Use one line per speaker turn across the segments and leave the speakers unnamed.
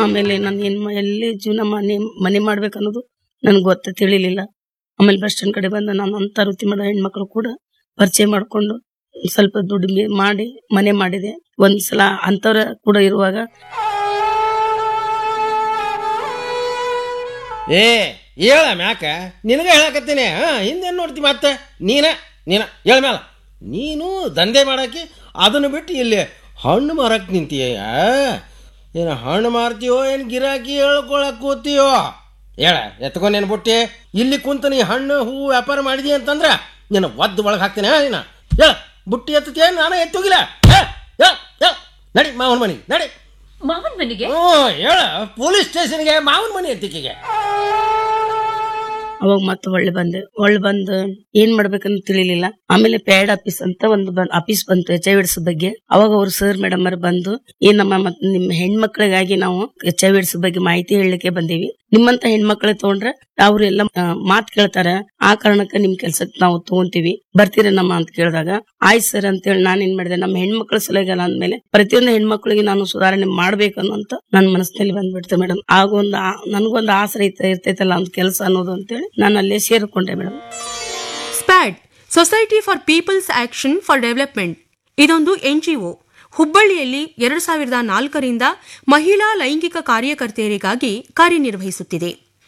ಆಮೇಲೆ ನಾನು ಏನ್ ಮಾ- ಎಲ್ಲಿ ಜೀವನ ಮನೆ ಮನೆ ಮಾಡ್ಬೇಕನ್ನೋದು ನನ್ಗೆ ಗೊತ್ತ ತಿಳಿಲಿಲ್ಲ ಆಮೇಲೆ ಬಸ್ ಸ್ಟ್ಯಾಂಡ್ ಕಡೆ ಬಂದ ನಾನು ಅಂತ ವೃತ್ತಿ ಮಾಡೋ ಹೆಣ್ಮಕ್ಳು ಕೂಡ ಪರಿಚಯ ಮಾಡ್ಕೊಂಡು ಸ್ವಲ್ಪ ದುಡ್ಡು ಮಿ- ಮಾಡಿ ಮನೆ ಮಾಡಿದೆ ಒಂದ್ಸಲ ಅಂತವ್ರ ಕೂಡ ಇರುವಾಗ
ಏ ಹೇಳ ಮ್ಯಾಕ ನಿನಗೆ ಹೇಳಕತ್ತೀನಿ ಹಾ ಹಿಂದೇನು ನೋಡ್ತಿ ಮತ್ತೆ ನೀನ ನೀನ ಹೇಳ ಮ್ಯಾಲ ನೀನು ದಂಧೆ ಮಾಡಾಕಿ ಅದನ್ನು ಬಿಟ್ಟು ಇಲ್ಲಿ ಹಣ್ಣು ಮಾರಕ್ಕೆ ನಿಂತೀಯ ಏನು ಹಣ್ಣು ಮಾರ್ತೀಯೋ ಏನು ಗಿರಾಕಿ ಹೇಳ್ಕೊಳಕ್ ಕೂತೀಯೋ ಹೇಳ ಎತ್ಕೊಂಡೇನು ಬುಟ್ಟಿ ಇಲ್ಲಿ ಕುಂತ ನೀ ಹಣ್ಣು ಹೂವು ವ್ಯಾಪಾರ ಮಾಡಿದಿ ಅಂತಂದ್ರೆ ನಿನ್ನ ಒದ್ದು ಒಳಗೆ ಹಾಕ್ತೀನಿ ಹಾ ನೀನ ಹೇಳ ಬುಟ್ಟಿ ಎತ್ತತೀಯ ನಾನು ಎತ್ತೋಗಿಲ್ಲ ಹೇಳ ಹೇಳ ಹೇಳ ನಡಿ ಮಾವನ ಮನೆ ನಡಿ
ಮಾವನ್ ಮನೆಗೆ
ಹ್ಞೂ ಹೇಳ ಪೊಲೀಸ್ ಸ್ಟೇಷನ್ಗೆ ಮಾವನ ಮನೆ ಎತ್ತಿಕೆಗೆ
ಅವಾಗ ಮತ್ತೆ ಒಳ್ಳೆ ಬಂದೆ ಒಳ್ಳೆ ಬಂದು ಏನ್ ಮಾಡ್ಬೇಕಂತ ತಿಳಿಲಿಲ್ಲ ಆಮೇಲೆ ಪ್ಯಾಡ್ ಆಫೀಸ್ ಅಂತ ಒಂದು ಆಫೀಸ್ ಬಂತು ಎಚ್ ಐ ವಿಡ್ಸ್ ಬಗ್ಗೆ ಅವಾಗ ಅವ್ರು ಸರ್ ಮೇಡಮ್ ಅವ್ರು ಬಂದು ಏನಮ್ಮ ಮತ್ ನಿಮ್ಮ ಹೆಣ್ಮಕ್ಳಿಗಾಗಿ ನಾವು ಎಚ್ ಐ ವಿಡ್ಸ್ ಬಗ್ಗೆ ಮಾಹಿತಿ ಹೇಳಲಿಕ್ಕೆ ಬಂದೀವಿ ನಿಮ್ಮಂತ ಹೆಣ್ಮಕ್ಳು ತಗೊಂಡ್ರೆ ಅವ್ರು ಎಲ್ಲ ಮಾತು ಕೇಳ್ತಾರ ಆ ಕಾರಣಕ್ಕೆ ನಿಮ್ ಕೆಲ್ಸಕ್ಕೆ ನಾವು ತಗೊಂತೀವಿ ಬರ್ತೀರೇನಮ್ಮ ಅಂತ ಕೇಳಿದಾಗ ಆಯ್ತು ಸರ್ ಅಂತ ಹೇಳಿ ನಾನು ಏನ್ ಮಾಡಿದೆ ನಮ್ಮ ಹೆಣ್ಮಕ್ಳ ಸಲಹೆಗಲ್ಲ ಅಂದ್ಮೇಲೆ ಪ್ರತಿಯೊಂದು ಹೆಣ್ಮಕ್ಳಿಗೆ ನಾನು ಸುಧಾರಣೆ ಮಾಡ್ಬೇಕು ಅನ್ನೋಂತ ನನ್ನ ಮನಸ್ಸಿನಲ್ಲಿ ಬಂದ್ಬಿಡ್ತು ಮೇಡಮ್ ಆಗ ಒಂದು ನನಗೊಂದು ಆಸರೆ ಇರ್ತ- ಇರ್ತೈತಲ್ಲ ಒಂದು ಕೆಲಸ ಅನ್ನೋದು ಅಂತೇಳಿ ನಾನು ಅಲ್ಲೇ ಸೇರಿಕೊಂಡೆ madam
SPAD society for peoples action for development ಇದೊಂದು ಎನ್ಜಿಒ ಹುಬ್ಬಳ್ಳಿಯಲ್ಲಿ ಎರಡು ಸಾವಿರದ ನಾಲ್ಕರಿಂದ ಮಹಿಳಾ ಲೈಂಗಿಕ ಕಾರ್ಯಕರ್ತೆಯರಿಗಾಗಿ ಕಾರ್ಯನಿರ್ವಹಿಸುತ್ತಿದೆ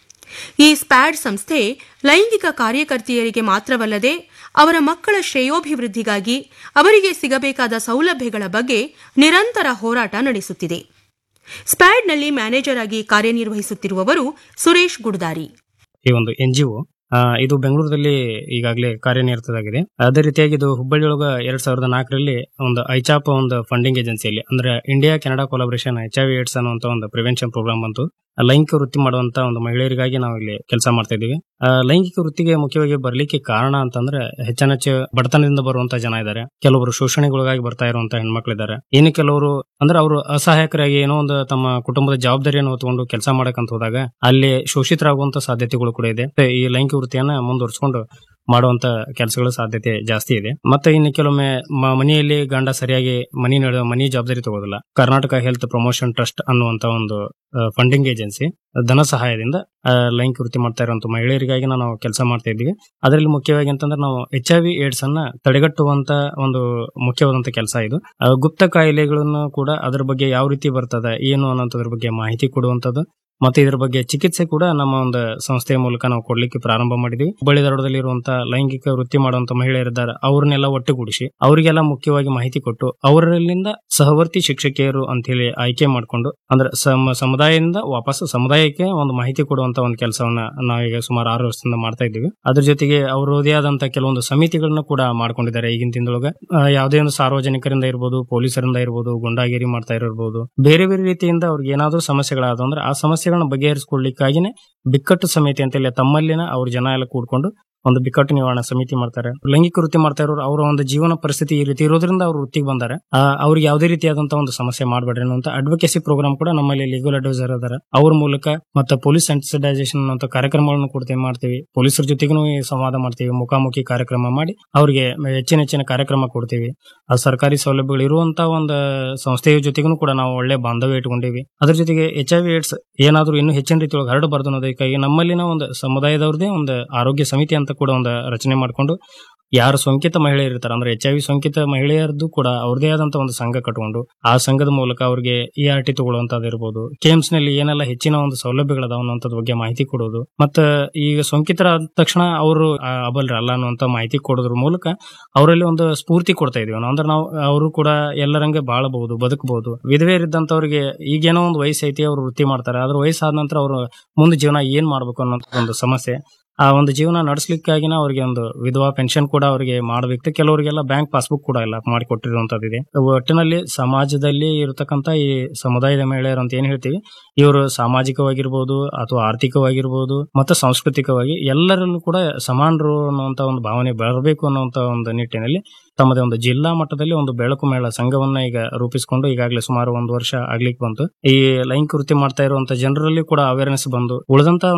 ಈ ಸ್ಪ್ಯಾಡ್ ಸಂಸ್ಥೆ ಲೈಂಗಿಕ ಕಾರ್ಯಕರ್ತೆಯರಿಗೆ ಮಾತ್ರವಲ್ಲದೆ ಅವರ ಮಕ್ಕಳ ಶ್ರೇಯೋಭಿವೃದ್ಧಿಗಾಗಿ ಅವರಿಗೆ ಸಿಗಬೇಕಾದ ಸೌಲಭ್ಯಗಳ ಬಗ್ಗೆ ನಿರಂತರ ಹೋರಾಟ ನಡೆಸುತ್ತಿದೆ ಸ್ಪ್ಯಾಡ್ನಲ್ಲಿ ಮ್ಯಾನೇಜರ್ ಆಗಿ ಕಾರ್ಯನಿರ್ವಹಿಸುತ್ತಿರುವವರು ಸುರೇಶ್ ಗುಡ್ದಾರಿ
ಈ ಒಂದು ಎನ್ ಜಿ ಒ ಇದು ಬೆಂಗಳೂರಲ್ಲಿ ಈಗಾಗಲೇ ಕಾರ್ಯನಿರತವಾಗಿದೆ ಅದೇ ರೀತಿಯಾಗಿ ಇದು ಹುಬ್ಬಳ್ಳಿ ಒಳಗ ಎರಡ್ ಸಾವಿರದ ನಾಲ್ಕರಲ್ಲಿ ಒಂದು ಐಚಾಪ್ ಒಂದು ಫಂಡಿಂಗ್ ಏಜೆನ್ಸಿಯಲ್ಲಿ ಅಂದ್ರೆ India Canada collaboration H I V AIDS ಅನ್ನುವಂತ ಒಂದು ಪ್ರಿವೆನ್ಷನ್ ಪ್ರೋಗ್ರಾಮ್ ಬಂತು ಆ ಲೈಂಗಿಕ ವೃತ್ತಿ ಮಾಡುವಂತ ಒಂದು ಮಹಿಳೆಯರಿಗಾಗಿ ನಾವು ಇಲ್ಲಿ ಕೆಲಸ ಮಾಡ್ತಾ ಇದ್ದೀವಿ ಆ, ಲೈಂಗಿಕ ವೃತ್ತಿಗೆ ಮುಖ್ಯವಾಗಿ ಬರ್ಲಿಕ್ಕೆ ಕಾರಣ ಅಂತಂದ್ರೆ ಹೆಚ್ಚೆಚ್ಚು ಬಡತನದಿಂದ ಬರುವಂತ ಜನ ಇದ್ದಾರೆ ಕೆಲವರು ಶೋಷಣೆಗೊಳಗಾಗಿ ಬರ್ತಾ ಇರುವಂತ ಹೆಣ್ಮಕ್ಳಿದ್ದಾರೆ ಇನ್ನು ಕೆಲವರು ಅಂದ್ರೆ ಅವರು ಅಸಹಾಯಕರಾಗಿ ಏನೋ ಒಂದು ತಮ್ಮ ಕುಟುಂಬದ ಜವಾಬ್ದಾರಿಯನ್ನು ಹೊತ್ಕೊಂಡು ಕೆಲಸ ಮಾಡಕ್ಕಂತ ಹೋದಾಗ ಅಲ್ಲಿ ಶೋಷಿತರಾಗುವಂತ ಸಾಧ್ಯತೆಗಳು ಕೂಡ ಇದೆ ಮತ್ತೆ ಈ ಲೈಂಗಿಕ ವೃತ್ತಿಯನ್ನ ಮುಂದುವರಿಸಿಕೊಂಡು ಮಾಡುವಂತ ಕೆಲಸಗಳ ಸಾಧ್ಯತೆ ಜಾಸ್ತಿ ಇದೆ ಮತ್ತೆ ಇನ್ನು ಕೆಲವೊಮ್ಮೆ ಮ- ಮನೆಯಲ್ಲಿ ಗಂಡ ಸರಿಯಾಗಿ ಮನಿ ನಡೆ ಮನಿ ಜವಾಬ್ದಾರಿ ತಗೋದಿಲ್ಲ ಕರ್ನಾಟಕ ಹೆಲ್ತ್ ಪ್ರಮೋಷನ್ ಟ್ರಸ್ಟ್ ಅನ್ನುವಂತ ಒಂದು ಫಂಡಿಂಗ್ ಏಜೆನ್ಸಿ ಧನ ಸಹಾಯದಿಂದ ಆ, ಲೈಂಗಿಕ ವೃತ್ತಿ ಮಾಡ್ತಾ ಇರುವಂತ ಮಹಿಳೆಯರಿಗಾಗಿ ನಾವು ಕೆಲಸ ಮಾಡ್ತಾ ಇದ್ದೀವಿ ಅದರಲ್ಲಿ ಮುಖ್ಯವಾಗಿ ಅಂತಂದ್ರೆ ನಾವು ಎಚ್ ಐ ವಿ ಏಡ್ಸ್ ಅನ್ನ ತಡೆಗಟ್ಟುವಂತ ಒಂದು ಮುಖ್ಯವಾದಂತ ಕೆಲಸ ಇದು ಆ, ಗುಪ್ತ ಕಾಯಿಲೆಗಳನ್ನು ಕೂಡ ಅದರ ಬಗ್ಗೆ ಯಾವ ರೀತಿ ಬರ್ತದೆ ಏನು ಅನ್ನೋದ್ರ ಬಗ್ಗೆ ಮಾಹಿತಿ ಕೊಡುವಂತದ್ದು ಮತ್ತೆ ಇದರ ಬಗ್ಗೆ ಚಿಕಿತ್ಸೆ ಕೂಡ ನಮ್ಮ ಒಂದು ಸಂಸ್ಥೆಯ ಮೂಲಕ ನಾವು ಕೊಡ್ಲಿಕ್ಕೆ ಪ್ರಾರಂಭ ಮಾಡಿದ್ವಿ ಹುಬ್ಬಳ್ಳಿ ಧಾರವಾಡದಲ್ಲಿ ಇರುವಂತಹ ಲೈಂಗಿಕ ವೃತ್ತಿ ಮಾಡುವಂತ ಮಹಿಳೆಯರಿದ್ದಾರೆ ಅವ್ರನ್ನೆಲ್ಲ ಒಟ್ಟುಗೂಡಿಸಿ ಅವರಿಗೆಲ್ಲ ಮುಖ್ಯವಾಗಿ ಮಾಹಿತಿ ಕೊಟ್ಟು ಅವರಲ್ಲಿಂದ ಸಹವರ್ತಿ ಶಿಕ್ಷಕಿಯರು ಅಂತ ಹೇಳಿ ಆಯ್ಕೆ ಮಾಡಿಕೊಂಡು ಅಂದ್ರೆ ಸಮ ಸಮುದಾಯದಿಂದ ವಾಪಸ್ ಸಮುದಾಯಕ್ಕೆ ಒಂದು ಮಾಹಿತಿ ಕೊಡುವಂತ ಒಂದು ಕೆಲಸವನ್ನ ನಾವೀಗ ಸುಮಾರು ಆರು ವರ್ಷದಿಂದ ಮಾಡ್ತಾ ಇದ್ದೀವಿ ಅದ್ರ ಜೊತೆಗೆ ಅವರದೇ ಆದಂತ ಕೆಲವೊಂದು ಸಮಿತಿಗಳನ್ನ ಕೂಡ ಮಾಡ್ಕೊಂಡಿದ್ದಾರೆ ಈಗಿನ ದಿನದೊಳಗ ಆ, ಯಾವುದೇ ಒಂದು ಸಾರ್ವಜನಿಕರಿಂದ ಇರ್ಬೋದು ಪೊಲೀಸರಿಂದ ಇರ್ಬೋದು ಗುಂಡಾಗಿರಿ ಮಾಡ್ತಾ ಇರಬಹುದು ಬೇರೆ ಬೇರೆ ರೀತಿಯಿಂದ ಅವ್ರಿಗೆ ಏನಾದ್ರೂ ಸಮಸ್ಯೆಗಳಾದವು ಅಂದ್ರೆ ಆ ಸಮಸ್ಯೆಗಳನ್ನ ಬಗೆಹರಿಸಿಕೊಳ್ಳಿಕ್ಕಾಗಿನೇ ಬಿಕ್ಕಟ್ಟು ಸಮಿತಿ ಅಂತ ಹೇಳಿ ತಮ್ಮಲ್ಲಿನ ಅವ್ರ ಜನ ಎಲ್ಲ ಕೂಡ್ಕೊಂಡು ಒಂದು ಬಿಕ್ಕಟ್ಟು ನಿವಾರಣಾ ಸಮಿತಿ ಮಾಡ್ತಾರೆ ಲೈಂಗಿಕ ವೃತ್ತಿ ಮಾಡ್ತಾ ಇರೋರು ಅವರ ಒಂದು ಜೀವನ ಪರಿಸ್ಥಿತಿ ಈ ರೀತಿ ಇರೋದ್ರಿಂದ ಅವ್ರು ವೃತ್ತಿಗೆ ಬಂದಾರೆ ಆ, ಅವ್ರಿಗೆ ಯಾವುದೇ ರೀತಿಯಾದಂತಹ ಒಂದು ಸಮಸ್ಯೆ ಮಾಡಬೇಡ್ರಿ ಅನ್ನುವಂತ ಅಡ್ವೊಕೇಸಿ ಪ್ರೋಗ್ರಾಮ್ ಕೂಡ ನಮ್ಮಲ್ಲಿ ಲೀಗಲ್ ಅಡ್ವೈಸರ್ ಅದಾರ ಅವ್ರ ಮೂಲಕ ಮತ್ತೆ ಪೊಲೀಸ್ ಸೆನ್ಸಿಟೈಸೇಷನ್ ಅಂತ ಕಾರ್ಯಕ್ರಮಗಳನ್ನು ಕೊಡ್ತೇವೆ ಮಾಡ್ತೀವಿ ಪೊಲೀಸರ ಜೊತೆಗೂ ಸಂವಾದ ಮಾಡ್ತೀವಿ ಮುಖಾಮುಖಿ ಕಾರ್ಯಕ್ರಮ ಮಾಡಿ ಅವರಿಗೆ ಹೆಚ್ಚಿನ ಹೆಚ್ಚಿನ ಕಾರ್ಯಕ್ರಮ ಕೊಡ್ತೀವಿ ಆ ಸರ್ಕಾರಿ ಸೌಲಭ್ಯಗಳು ಇರುವಂತ ಒಂದು ಸಂಸ್ಥೆಯ ಜೊತೆಗೂ ಕೂಡ ನಾವು ಒಳ್ಳೆ ಬಾಂಧವ್ಯ ಇಟ್ಕೊಂಡಿವಿ ಅದ್ರ ಜೊತೆಗೆ ಎಚ್ ಐ ವಿ ಏಡ್ಸ್ ಏನಾದ್ರೂ ಇನ್ನೂ ಹೆಚ್ಚಿನ ರೀತಿಯೊಳಗೆ ಹರಡಬಾರ್ದು ಅನ್ನೋದಕ್ಕಾಗಿ ನಮ್ಮಲ್ಲಿನ ಒಂದು ಸಮುದಾಯದವ್ರದೇ ಒಂದು ಆರೋಗ್ಯ ಸಮಿತಿ ಅಂತ ಕೂಡ ಒಂದು ರಚನೆ ಮಾಡಿಕೊಂಡು ಯಾರು ಸೋಂಕಿತ ಮಹಿಳೆಯರು ಇರ್ತಾರೆ ಅಂದ್ರೆ ಎಚ್ ಐ ವಿ ಸೋಂಕಿತ ಮಹಿಳೆಯರದ್ದು ಕೂಡ ಅವ್ರದೇ ಆದಂತ ಒಂದು ಸಂಘ ಕಟ್ಕೊಂಡು ಆ ಸಂಘದ ಮೂಲಕ ಅವ್ರಿಗೆ ಇ ಆರ್ ಟಿ ತಗೊಳ್ಳುವಂತದಿರ್ಬೋದು ಕೇಮ್ಸ್ ನಲ್ಲಿ ಏನೆಲ್ಲ ಹೆಚ್ಚಿನ ಒಂದು ಸೌಲಭ್ಯಗಳದಾವ ಅನ್ನೋಂಥದ್ ಬಗ್ಗೆ ಮಾಹಿತಿ ಕೊಡೋದು ಮತ್ತ ಈಗ ಸೋಂಕಿತರಾದ ತಕ್ಷಣ ಅವರು ಅಬಲ್ರ ಅಲ್ಲ ಅನ್ನುವಂತ ಮಾಹಿತಿ ಕೊಡೋದ್ರ ಮೂಲಕ ಅವರಲ್ಲಿ ಒಂದು ಸ್ಫೂರ್ತಿ ಕೊಡ್ತಾ ಇದೀವಿ ನಾವು ಅಂದ್ರೆ ನಾವು ಅವರು ಕೂಡ ಎಲ್ಲರಂಗೆ ಬಾಳಬಹುದು ಬದುಕಬಹುದು ವಿಧವೆಯರಿದ್ದಂತವ್ರಿಗೆ ಈಗೇನೋ ಒಂದು ವಯಸ್ಸು ಐತಿ ಅವ್ರು ವೃತ್ತಿ ಮಾಡ್ತಾರೆ ಅದ್ರ ವಯಸ್ಸಾದ ನಂತರ ಅವರು ಮುಂದೆ ಜೀವನ ಏನ್ ಮಾಡ್ಬೇಕು ಅನ್ನೋ ಒಂದು ಸಮಸ್ಯೆ ಆ ಒಂದು ಜೀವನ ನಡೆಸಲಿಕ್ಕಾಗಿನ ಅವರಿಗೆ ಒಂದು ವಿಧವಾ ಪೆನ್ಷನ್ ಕೂಡ ಅವರಿಗೆ ಮಾಡಬೇಕು ಕೆಲವರಿಗೆಲ್ಲ ಬ್ಯಾಂಕ್ ಪಾಸ್ಬುಕ್ ಕೂಡ ಇಲ್ಲ ಮಾಡಿ ಕೊಟ್ಟಿರುವಂತದ್ದಿದೆ ಒಟ್ಟಿನಲ್ಲಿ ಸಮಾಜದಲ್ಲಿ ಇರತಕ್ಕಂತ ಈ ಸಮುದಾಯದ ಮಹಿಳೆಯರು ಅಂತ ಏನ್ ಹೇಳ್ತೀವಿ ಇವರು ಸಾಮಾಜಿಕವಾಗಿರ್ಬೋದು ಅಥವಾ ಆರ್ಥಿಕವಾಗಿರ್ಬೋದು ಮತ್ತೆ ಸಾಂಸ್ಕೃತಿಕವಾಗಿ ಎಲ್ಲರಲ್ಲೂ ಕೂಡ ಸಮಾನರು ಅನ್ನುವಂತ ಒಂದು ಭಾವನೆ ಬರಬೇಕು ಅನ್ನುವಂತ ಒಂದು ನಿಟ್ಟಿನಲ್ಲಿ ತಮ್ಮದೇ ಒಂದು ಜಿಲ್ಲಾ ಮಟ್ಟದಲ್ಲಿ ಒಂದು ಬೆಳಕು ಮೇಳ ಸಂಘವನ್ನ ಈಗ ರೂಪಿಸಿಕೊಂಡು ಈಗಾಗಲೇ ಸುಮಾರು ಒಂದು ವರ್ಷ ಆಗ್ಲಿಕ್ಕೆ ಬಂತು ಈ ಲೈಂಗಿಕ ವೃತ್ತಿ ಮಾಡ್ತಾ ಇರುವಂತ ಜನರಲ್ಲಿ ಕೂಡ ಅವೇರ್ನೆಸ್ ಬಂದು ಉಳಿದಂತ